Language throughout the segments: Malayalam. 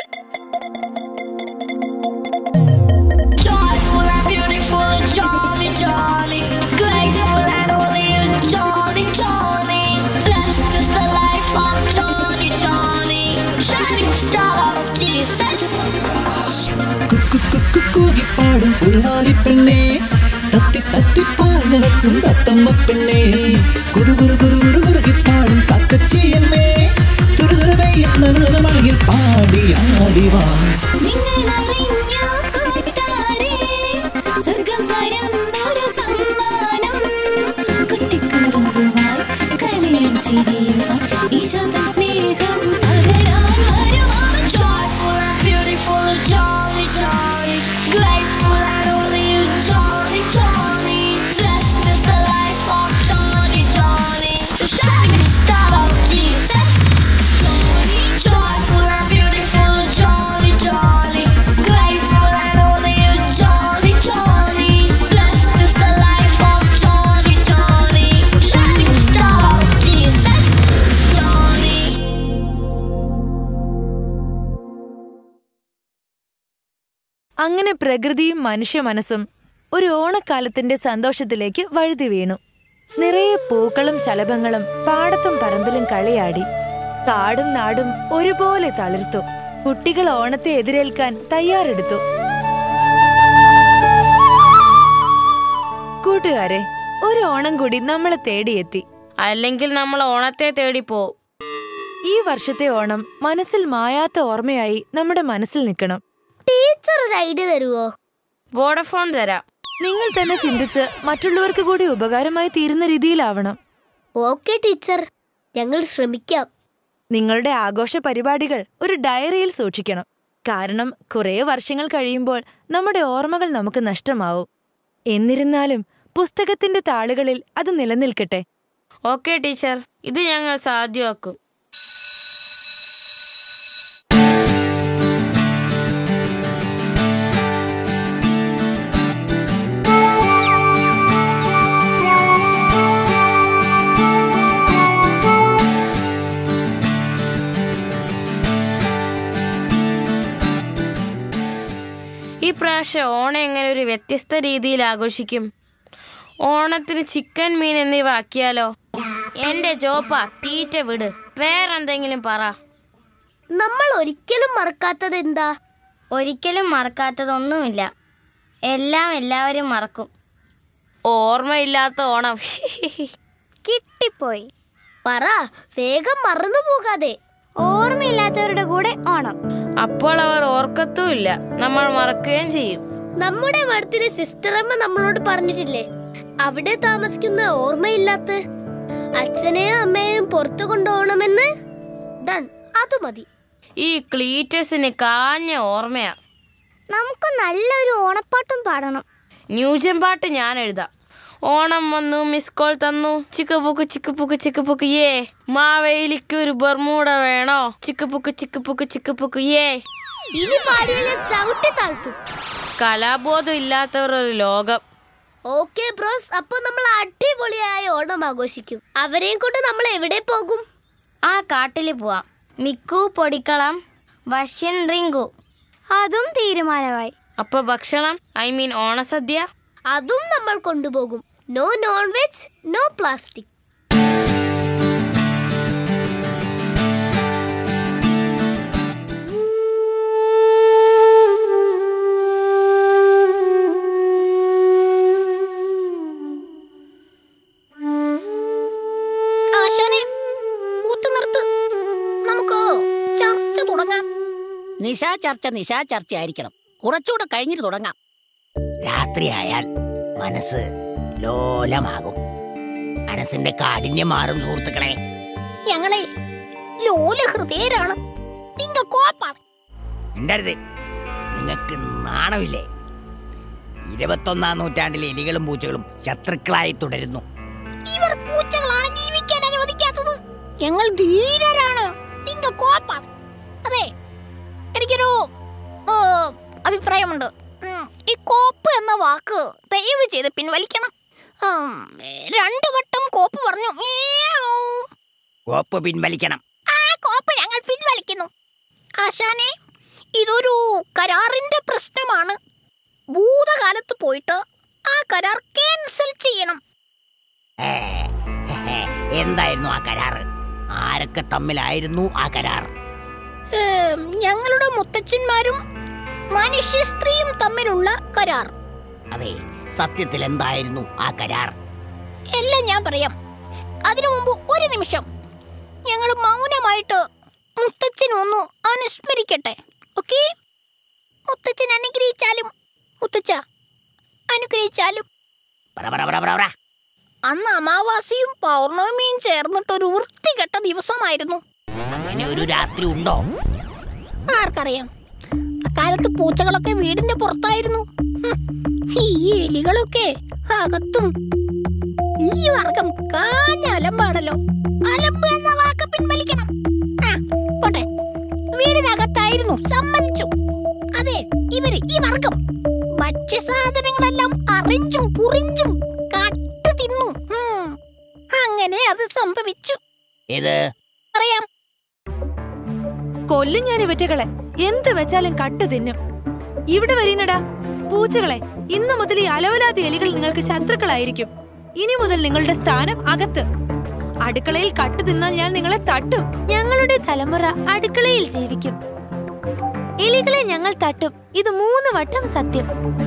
Joyful and beautiful and jolly, jolly. Graceful and holy and jolly, jolly. Blessed is the life of Johnny, Johnny. Shining star of Jesus. Kuku Kuku കൂകിപ്പാടും കുറുവാരി പെണ്ണേ തത്തി തത്തി പാറി നടക്കും തത്തമ്മ പെണ്ണേ കുരു കുരു കുരു കുരു കുറുകിപ്പാടും തക്കച്ചിയമ്മേ തുരു തുരു പെയ്യുന്ന മഴയിൽ പാടി ആടി വാ നിങ്ങളറിഞ്ഞോ കൂട്ടാരേ, സ്വർഗം തരുന്നൊരു സമ്മാനം. കുട്ടിക്കുറുമ്പുമായി കളിയും ചിരിയുമായി ഈശോതൻ സ്നേഹം പകരാൻ വരുവാൻ. Joyful and beautiful, jolly, jolly. Graceful and holy, jolly, jolly. Blessed is the life of Johnny, Johnny. The shining star of Jesus. Joyful and beautiful, jolly, jolly. Graceful and holy, jolly, jolly. Blessed is the life of Johnny, Johnny. Shining star of Jesus, Johnny. അങ്ങനെ പ്രകൃതിയും മനുഷ്യ മനസ്സും ഒരു ഓണക്കാലത്തിന്റെ സന്തോഷത്തിലേക്ക് വഴുതി വീണു നിറയെ പൂക്കളും ശലഭങ്ങളും പാടത്തും പറമ്പിലും കളിയാടി കാടും നാടും ഒരുപോലെ തളിർത്തു കുട്ടികൾ ഓണത്തെ എതിരേൽക്കാൻ തയ്യാറെടുത്തു കൂട്ടുകാരെ ഒരു ഓണം കൂടി നമ്മളെ തേടിയെത്തി അല്ലെങ്കിൽ നമ്മൾ ഓണത്തെ തേടി പോവും ഈ വർഷത്തെ ഓണം മനസ്സിൽ മായാത്ത ഓർമ്മയായി നമ്മുടെ മനസ്സിൽ നിൽക്കണം ടീച്ചർ ഒരു ഐഡിയ തരുവോ വോഡഫോൺ തരാം നിങ്ങൾ തന്നെ ചിന്തിച്ച് മറ്റുള്ളവർക്ക് കൂടി ഉപകാരമായി തീരുന്ന രീതിയിലാവണം ഓക്കെ ടീച്ചർ ഞങ്ങൾ ശ്രമിക്കാം നിങ്ങളുടെ ആഘോഷ പരിപാടികൾ ഒരു ഡയറിയിൽ സൂക്ഷിക്കണം കാരണം കുറേ വർഷങ്ങൾ കഴിയുമ്പോൾ നമ്മുടെ ഓർമ്മകൾ നമുക്ക് നഷ്ടമാവും എന്നിരുന്നാലും പുസ്തകത്തിന്റെ താളുകളിൽ അത് നിലനിൽക്കട്ടെ ഓക്കെ ടീച്ചർ ഇത് ഞങ്ങൾ സാധ്യമാക്കും ഈ പ്രാവശ്യം ഓണം എങ്ങനെ ഒരു വ്യത്യസ്ത രീതിയിൽ ആഘോഷിക്കും ഓണത്തിന് ചിക്കൻ മീൻ എന്നിവ ആക്കിയാലോ എന്റെ ജോപ്പ തീറ്റ വിട് വേറെന്തെങ്കിലും പറ നമ്മൾ ഒരിക്കലും മറക്കാത്തത് എന്താ ഒരിക്കലും മറക്കാത്തതൊന്നുമില്ല എല്ലാം എല്ലാവരും മറക്കും ഓർമ്മയില്ലാത്ത ഓണം കിട്ടിപ്പോയി പറ വേഗം മറന്നു പോകാതെ ഓർമ്മയില്ലാത്തവരുടെ കൂടെ ഓണം അപ്പോൾ അവർ ഓർക്കത്തുമില്ല നമ്മൾ മറക്കുകയും ചെയ്യും നമ്മുടെ മഠത്തിലെ സിസ്റ്ററമ്മ നമ്മളോട് പറഞ്ഞിട്ടില്ലേ അവിടെ താമസിക്കുന്ന ഓർമ്മയില്ലാത്ത അച്ഛനെയും അമ്മയെയും പുറത്തു കൊണ്ടുപോകണമെന്ന് ഡൺ അത് മതി ഈ ക്ലീറ്റസിന് കാഞ്ഞ ഓർമ്മയാ നമുക്ക് നല്ലൊരു ഓണപ്പാട്ടും പാടണം ന്യൂജൻ പാട്ട് ഞാൻ എഴുതാം ഓണം വന്നു മിസ് കോൾ തന്നു ചിക്കുപുക്ക് ചിക്കുപുക്ക് ചിക്കുപുക്ക് ഏ മാവേലിക്ക് ഒരു ബർമൂട വേണോ ചിക്കുപുക്ക് ചിക്കുപുക്ക് ചിക്കുപുക്ക് ഏ ഇനി പാടിയാൽ ഞാൻ ചവിട്ടി താഴ്ത്തും കലാബോധം ഇല്ലാത്തവർ ഒരു ലോകം ഓക്കെ ബ്രോസ് അപ്പൊ നമ്മൾ അടിപൊളിയായ ഓണം ആഘോഷിക്കും അവരെയും കൊണ്ട് നമ്മൾ എവിടെ പോകും ആ കാട്ടിൽ പോവാം മിക്കു പൊടിക്കളം വശ്യൻ റിങ്കു അതും തീരുമാനമായി അപ്പൊ ഭക്ഷണം ഐ മീൻ ഓണസദ്യ അതും നമ്മൾ കൊണ്ടുപോകും no non veg no plastic നമുക്ക് ചർച്ച തുടങ്ങാം നിശാ ചർച്ച നിശാ ചർച്ച ആയിരിക്കണം കുറച്ചുകൂടെ കഴിഞ്ഞിട്ട് തുടങ്ങാം രാത്രിയായാൽ മനസ്സ് ലോലമാകും മനസ്സിന്റെ കാഠിന്യം മാറും സുഹൃത്തുക്കളെ ഞങ്ങളെ ലോല ഹൃദയരാണ് നിങ്ങൾ കോപ്പാണ് മിണ്ടരുത് നിങ്ങൾക്ക് നാണമില്ലേ ഇരുപത്തൊന്നാം നൂറ്റാണ്ടിലെ എലികളും പൂച്ചകളും ശത്രുക്കളായി തുടരുന്നു ഇവർ പൂച്ചകളാണ് ജീവിക്കാൻ അനുവദിക്കാത്തത് ഞങ്ങൾ ധീരരാണ് നിങ്ങൾ കോപ്പാണ് അതെ എനിക്കൊരു ഏ, അഭിപ്രായമുണ്ട് ഉം, ഈ കോപ്പ് എന്ന വാക്ക് ദയവ് ചെയ്ത് പിൻവലിക്കണം ഉം, രണ്ടു വട്ടം കോപ്പ് പറഞ്ഞു മ്യാവ്. കോപ്പ് പിൻവലിക്കണം ആ കോപ്പ് ഞങ്ങൾ പിൻവലിക്കുന്നു ആശാനെ ഇതൊരു കരാറിന്റെ പ്രശ്നമാണ് ഭൂതകാലത്ത് പോയിട്ട് ആ കരാർ ക്യാൻസൽ ചെയ്യണം ഏ, ഹെ, എന്തായിരുന്നു ആ കരാറ് ആരൊക്കെ തമ്മിലായിരുന്നു ആ കരാർ ഏം, ഞങ്ങളുടെ മുത്തച്ഛന്മാരും മനുഷ്യ സ്ത്രീയും തമ്മിലുള്ള കരാർ അതെ സത്യത്തിൽ എന്തായിരുന്നു ആ കരാർ എല്ലാം ഞാൻ പറയാം അതിനു മുമ്പ് ഒരു നിമിഷം ഞങ്ങൾ മൗനമായിട്ട് മുത്തച്ഛൻ ഒന്ന് അനുസ്മരിക്കട്ടെ ഓക്കെ മുത്തച്ഛൻ അനുഗ്രഹിച്ചാലും മുത്തച്ഛ അനുഗ്രഹിച്ചാലും പറ പറ പറ പറ പറ അന്ന് അമാവാസിയും പൗർണമിയും ചേർന്നിട്ടൊരു വൃത്തികെട്ട ദിവസമായിരുന്നു അങ്ങനെ ഒരു രാത്രി ഉണ്ടോ ആർക്കറിയാം അക്കാലത്ത് പൂച്ചകളൊക്കെ വീടിന്റെ പുറത്തായിരുന്നു ഹും, ഈ എലികളൊക്കെ അകത്തും ഈ വർഗം കാഞ്ഞ അലമ്പാണല്ലോ അലമ്പ് എന്ന വാക്ക് പിൻവലിക്കണം ആ പോട്ടെ വീടിനകത്തായിരുന്നു സമ്മതിച്ചു അതെ ഇവര് ഈ വർഗം ഭക്ഷ്യസാധനങ്ങളെല്ലാം അറിഞ്ചും പുറിഞ്ചും കട്ട് തിന്നു ഉം. അങ്ങനെ അത് സംഭവിച്ചു ഏത് അറിയാം കൊല്ലും ഞാൻ ഇവറ്റകളെ എന്ത് വെച്ചാലും കട്ട് തിന്നും ഇവിടെ വരീനടാ പൂച്ചകളെ ഇന്നു മുതൽ ഈ അലവലാതി എലികൾ നിങ്ങൾക്ക് ശത്രുക്കളായിരിക്കും ഇനി മുതൽ നിങ്ങളുടെ സ്ഥാനം അകത്ത് അടുക്കളയിൽ കട്ട് തിന്നാൽ ഞാൻ നിങ്ങളെ തട്ടും ഞങ്ങളുടെ തലമുറ അടുക്കളയിൽ ജീവിക്കും എലികളെ ഞങ്ങൾ തട്ടും ഇത് മൂന്ന് വട്ടം സത്യം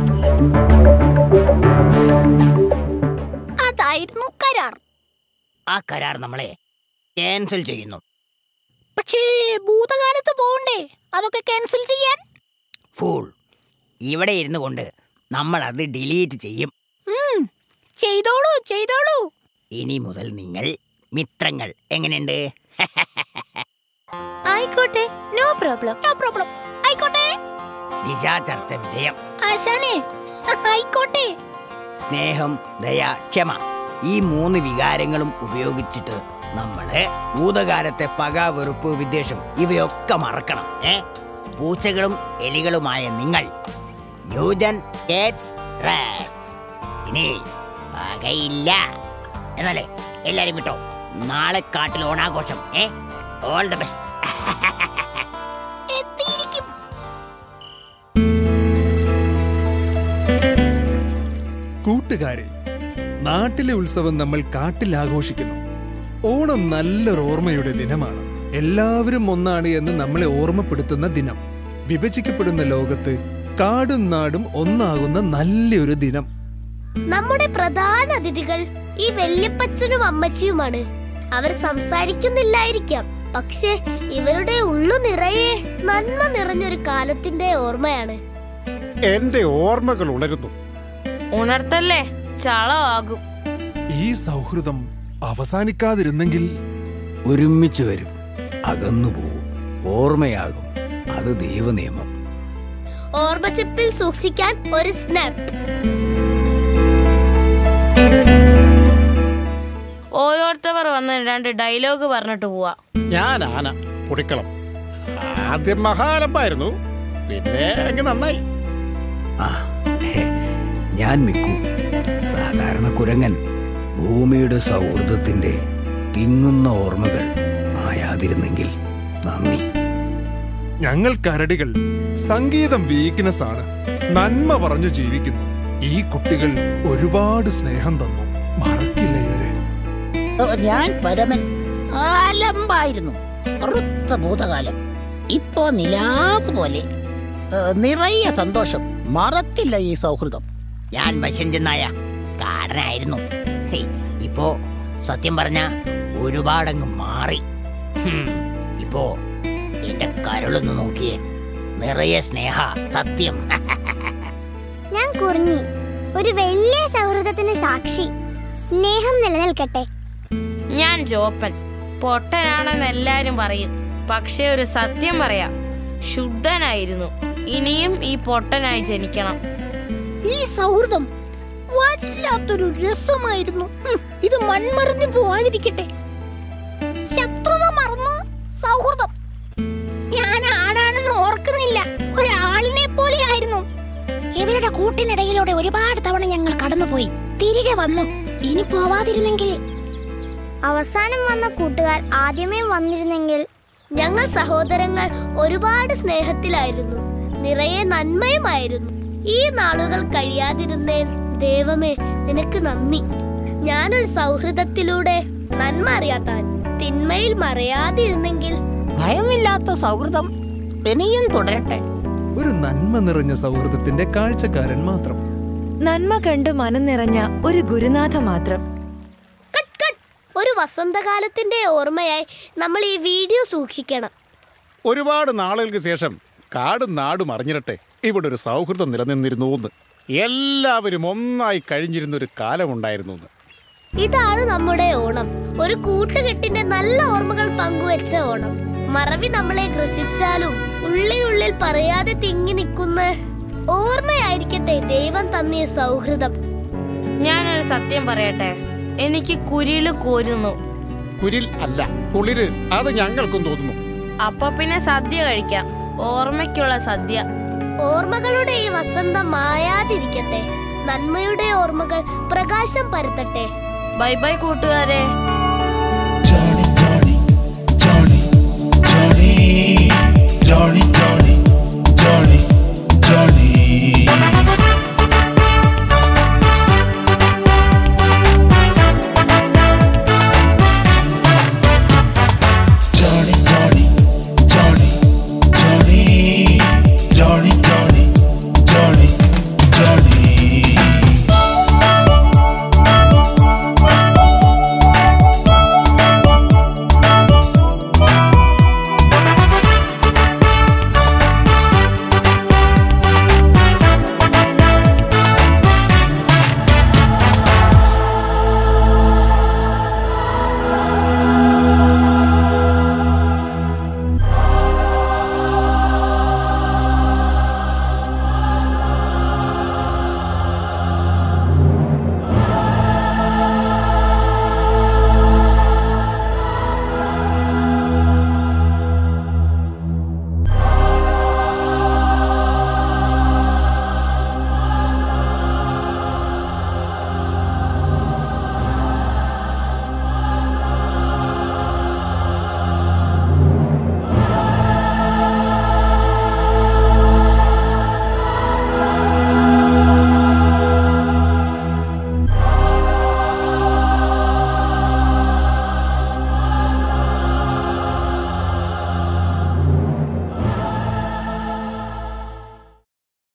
അതായിരുന്നു കരാർ ആ കരാർ നമ്മളെ ക്യാൻസൽ ചെയ്യുന്നു പക്ഷേ ഭൂതകാലത്ത് പോകണ്ടേ അതൊക്കെ ക്യാൻസൽ ചെയ്യാൻ ഫൂൾ ഇവിടെ ഇരുന്നു കൊണ്ട് നമ്മൾ അത് ഡിലീറ്റ് ചെയ്യും ഉം, ചെയ്തോളൂ ചെയ്തോളൂ ഇനി മുതൽ നിങ്ങൾ മിത്രങ്ങൾ എങ്ങനെയുണ്ട് ആയിക്കോട്ടെ നോ പ്രോബ്ലം നോ പ്രോബ്ലം ആയിക്കോട്ടെ ദിശ ചർച്ച വിജയം ആശാനെ ആയിക്കോട്ടെ സ്നേഹം ദയ ക്ഷമ ഈ മൂന്ന് വികാരങ്ങളും ഉപയോഗിച്ചിട്ട് നമ്മള് ഭൂതകാലത്തെ പക വെറുപ്പ് വിദ്വേഷം ഇവയൊക്കെ മറക്കണം ഏ പൂച്ചകളും എലികളുമായ നിങ്ങൾ ന്യൂജൻ കേറ്റ്സ് റാറ്റ്സ് ഇനി പകയില്ല എന്നാലേ എല്ലാരും വിട്ടോ നാളെ കാട്ടിൽ ഓണാഘോഷം ഏ ഓൾ ദ ബെസ്റ്റ് എത്തിയിരിക്കും കൂട്ടുകാരെ നാട്ടിലെ ഉത്സവം നമ്മൾ കാട്ടിൽ ആഘോഷിക്കുന്നു ഓണം നല്ലൊരു ഓർമ്മയുടെ ദിനമാണ് എല്ലാവരും ഒന്നാണ് എന്ന് നമ്മളെ ഓർമ്മപ്പെടുത്തുന്ന ദിനം വിഭജിക്കപ്പെടുന്ന ലോകത്ത് കാടും നാടും ഒന്നാകുന്ന നല്ലൊരു ദിനം നമ്മുടെ പ്രധാന അതിഥികൾ ഈ വല്യപ്പച്ചനും അമ്മച്ചിയുമാണ് അവർ സംസാരിക്കുന്നില്ലായിരിക്കാം പക്ഷേ ഇവരുടെ ഉള്ളു നിറയെ നന്മ നിറഞ്ഞൊരു കാലത്തിന്റെ ഓർമ്മയാണ് എന്റെ ഓർമ്മകൾ ഉണരുന്നു ഉണർത്തല്ലേ ചളമാകും ഈ സൗഹൃദം അവസാനിക്കാതിരുന്നെങ്കിൽ ഒരുമിച്ച് വരും അകന്നു പോവും ഓർമ്മയാകും അത് ദൈവനിയമം ഓർമ്മച്ചിപ്പിൽ സൂക്ഷിക്കാൻ ഒരു സ്നാപ്പ് ഓരോരുത്തവർ വന്ന് രണ്ട് ഡയലോഗ് പറഞ്ഞിട്ട് പോവാ ഞാൻ ആന പൊടിക്കളം ആദ്യം മഹാലമ്പായിരുന്നു പിന്നെ അങ്ങ് നന്നായി ആ ഹേ, ഞാൻ മിക്കു സാധാരണ കുരങ്ങൻ ഭൂമിയുടെ സൗഹൃദത്തിന്റെ തിങ്ങുന്ന ഓർമ്മകൾ മായാതിരുന്നെങ്കിൽ നന്ദി ഞങ്ങൾ കരടികൾ സംഗീതം വീക്ക്നെസ് ആണ് നന്മ പറഞ്ഞു ജീവിക്കുന്നു ഈ കുട്ടികൾ ഒരുപാട് സ്നേഹം തന്നു മറക്കില്ല ഇവരെ ഞാൻ പരമൻ ആലമ്പായിരുന്നു കറുത്ത ഭൂതകാലം ഇപ്പോ നിലാവ് പോലെ ഏ, നിറയെ സന്തോഷം മറക്കില്ല ഈ സൗഹൃദം ഞാൻ വശം നായ കാടനായിരുന്നു ഹേയ്, ഇപ്പോ സത്യം പറഞ്ഞ ഒരുപാടങ്ങ് മാറി ഹും, ഇപ്പോ എന്റെ കരളൊന്ന് നോക്കിയേ നിറയെ സ്നേഹ സത്യം ഞാൻ കുറിഞ്ഞി ഒരു വലിയ സൗഹൃദത്തിന് സാക്ഷി സ്നേഹം നിലനിൽക്കട്ടെ ഞാൻ ജോപ്പൻ പൊട്ടനാണെന്ന് എല്ലാരും പറയും പക്ഷെ ഒരു സത്യം പറയാം ശുദ്ധനായിരുന്നു ഇനിയും ഈ പൊട്ടനായി ജനിക്കണം ഈ സൗഹൃദം വല്ലാത്തൊരു രസമായിരുന്നു ഹും, ഇത് മൺമറിഞ്ഞു പോവാതിരിക്കട്ടെ ശത്രുത മറന്ന് സൗഹൃദം ഞാൻ ആടാണെന്ന് ഓർക്കുന്നില്ല ഒരാളിനെ പോലെയായിരുന്നു ഇവരുടെ കൂട്ടിനിടയിലൂടെ ഒരുപാട് തവണ ഞങ്ങൾ കടന്നുപോയി തിരികെ വന്നു ഇനി പോവാതിരുന്നെങ്കിൽ അവസാനം വന്ന കൂട്ടുകാർ ആദ്യമേ വന്നിരുന്നെങ്കിൽ ഞങ്ങൾ സഹോദരങ്ങൾ ഒരുപാട് സ്നേഹത്തിലായിരുന്നു നിറയെ നന്മയുമായിരുന്നു ഈ നാളുകൾ കഴിയാതിരുന്നേ ദൈവമേ നിനക്ക് നന്ദി ഞാനൊരു സൗഹൃദത്തിലൂടെ നന്മ അറിയാത്തവൻ തിന്മയിൽ മറയാതിരുന്നെങ്കിൽ ഭയമില്ലാത്ത സൗഹൃദം ഇനിയും തുടരട്ടെ ഒരു നന്മ നിറഞ്ഞ സൗഹൃദത്തിന്റെ കാഴ്ചക്കാരൻ മാത്രം നന്മ കണ്ട് മനം നിറഞ്ഞ ഒരു ഗുരുനാഥ മാത്രം കട്ട് കട്ട് ഒരു വസന്തകാലത്തിന്റെ ഓർമ്മയായി നമ്മൾ ഈ വീഡിയോ സൂക്ഷിക്കണം ഒരുപാട് നാളുകൾക്ക് ശേഷം കാടും നാടും അറിഞ്ഞിരട്ടെ ഇവിടെ ഒരു സൗഹൃദം നിലനിന്നിരുന്നു എന്ന് എല്ലാവരും ഒന്നായി കഴിഞ്ഞിരുന്ന ഒരു കാലമുണ്ടായിരുന്നു എന്ന് ഇതാണ് നമ്മുടെ ഓണം ഒരു കൂട്ടുകെട്ടിന്റെ നല്ല ഓർമ്മകൾ പങ്കുവെച്ച ഓണം മറവി നമ്മളെ ഗ്രസിച്ചാലും ഉള്ളിൽ ഉള്ളിൽ പറയാതെ തിങ്ങി നിൽക്കുന്ന ഓർമ്മയായിരിക്കട്ടെ ദൈവം തന്നിയ സൗഹൃദം ഞാനൊരു സത്യം പറയട്ടെ എനിക്ക് കുരില് കോരുന്നു കുരിൽ അല്ല കുളിര് അത് ഞങ്ങൾക്കും തോന്നുന്നു അപ്പൊ പിന്നെ സദ്യ കഴിക്കാം ഓർമ്മയ്ക്കുള്ള സദ്യ ഓർമ്മകളുടെ ഈ വസന്തം മായാതിരിക്കട്ടെ നന്മയുടെ ഓർമ്മകൾ പ്രകാശം പരത്തട്ടെ ബൈ ബൈ കൂട്ടുകാരെ